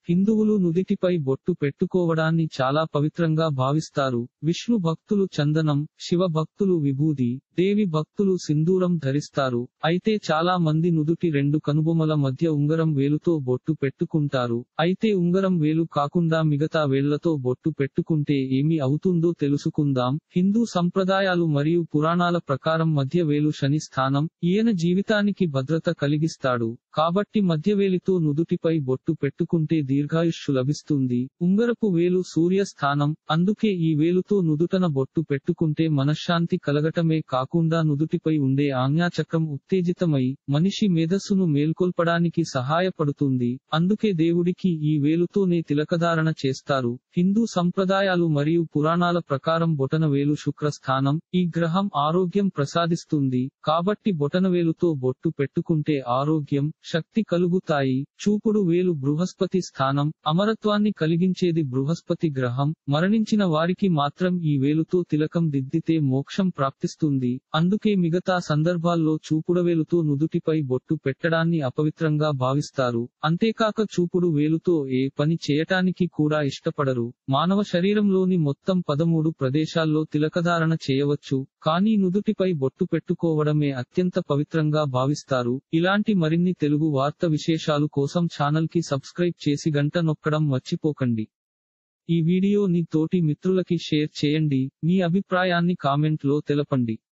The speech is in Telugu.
హిందువులు నుదిటిపై బొట్టు పెట్టుకోవడాన్ని చాలా పవిత్రంగా భావిస్తారు విష్ణు భక్తులు చందనం శివ భక్తులు విభూది దేవి భక్తులు సింధూరం ధరిస్తారు అయితే చాలా మంది నుదుటి రెండు కనుబొమల మధ్య ఉంగరం వేలుతో బొట్టు పెట్టుకుంటారు అయితే ఉంగరం వేలు కాకుండా మిగతా వేళ్లతో బొట్టు పెట్టుకుంటే ఏమి అవుతుందో తెలుసుకుందాం హిందూ సంప్రదాయాలు మరియు పురాణాల ప్రకారం మధ్య వేలు శని స్థానం ఈయన జీవితానికి భద్రత కలిగిస్తాడు కాబట్టి మధ్యవేలితో నుదుటిపై బొట్టు పెట్టుకుంటే దీర్ఘాయుష్షు లభిస్తుంది ఉంగరపు వేలు సూర్య స్థానం అందుకే ఈ వేలుతో నుదుటన బొట్టు పెట్టుకుంటే మనశ్శాంతి కలగటమే కాకుండా నుదుటిపై ఉండే ఆజ్ఞాచక్రం ఉత్తేజితమై మనిషి మేధస్సును మేల్కొల్పడానికి సహాయపడుతుంది అందుకే దేవుడికి ఈ వేలుతోనే తిలకధారణ చేస్తారు హిందూ సంప్రదాయాలు మరియు పురాణాల ప్రకారం బొటనవేలు శుక్ర స్థానం ఈ గ్రహం ఆరోగ్యం ప్రసాదిస్తుంది కాబట్టి బొటనవేలుతో బొట్టు పెట్టుకుంటే ఆరోగ్యం శక్తి కలుగుతాయి చూపుడు వేలు బృహస్పతి స్థానం అమరత్వాన్ని కలిగించేది బృహస్పతి గ్రహం మరణించిన వారికి మాత్రం ఈ వేలుతో తిలకం దిద్దితే మోక్షం ప్రాప్తిస్తుంది అందుకే మిగతా సందర్భాల్లో చూపుడవేలుతో నుదుటిపై బొట్టు పెట్టడాన్ని అపవిత్రంగా భావిస్తారు అంతేకాక చూపుడు వేలుతో ఏ పని చేయటానికి కూడా ఇష్టపడరు మానవ శరీరంలోని మొత్తం పదమూడు ప్రదేశాల్లో తిలకధారణ చేయవచ్చు కానీ నుదుటిపై బొట్టు పెట్టుకోవడమే అత్యంత పవిత్రంగా భావిస్తారు ఇలాంటి మరిన్ని తెలుగు వార్త విశేషాలు కోసం ఛానల్ కి సబ్స్క్రైబ్ చేసి గంట నొక్కడం మర్చిపోకండి ఈ వీడియోని తోటి మిత్రులకి షేర్ చేయండి మీ అభిప్రాయాన్ని కామెంట్ లో తెలపండి